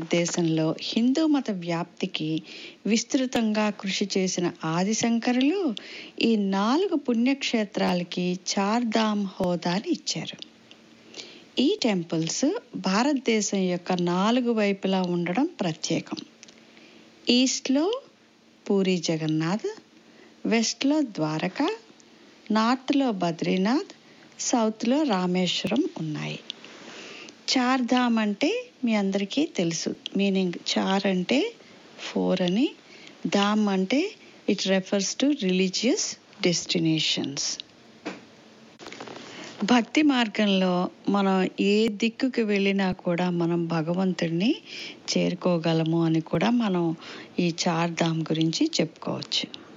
దేశంలో హిందూ మత వ్యాప్తికి విస్తృతంగా కృషి చేసిన ఆదిశంకరులు ఈ నాలుగు పుణ్యక్షేత్రాలకి చార్ధామ్ హోదాని ఇచ్చారు ఈ టెంపుల్స్ భారతదేశం యొక్క నాలుగు వైపులా ఉండడం ప్రత్యేకం ఈస్ట్లో పూరి జగన్నాథ్ వెస్ట్లో ద్వారక నార్త్లో బద్రీనాథ్ సౌత్లో రామేశ్వరం ఉన్నాయి చార్ధామ్ అంటే మీ అందరికీ తెలుసు మీనింగ్ చార్ అంటే ఫోర్ అని ధామ్ అంటే it refers to religious destinations భక్తి మార్గంలో మనం ఏ దిక్కుకి వెళ్ళినా కూడా మనం భగవంతుడిని చేరుకోగలము అని కూడా మనం ఈ చార్ధామ్ గురించి చెప్పుకోవచ్చు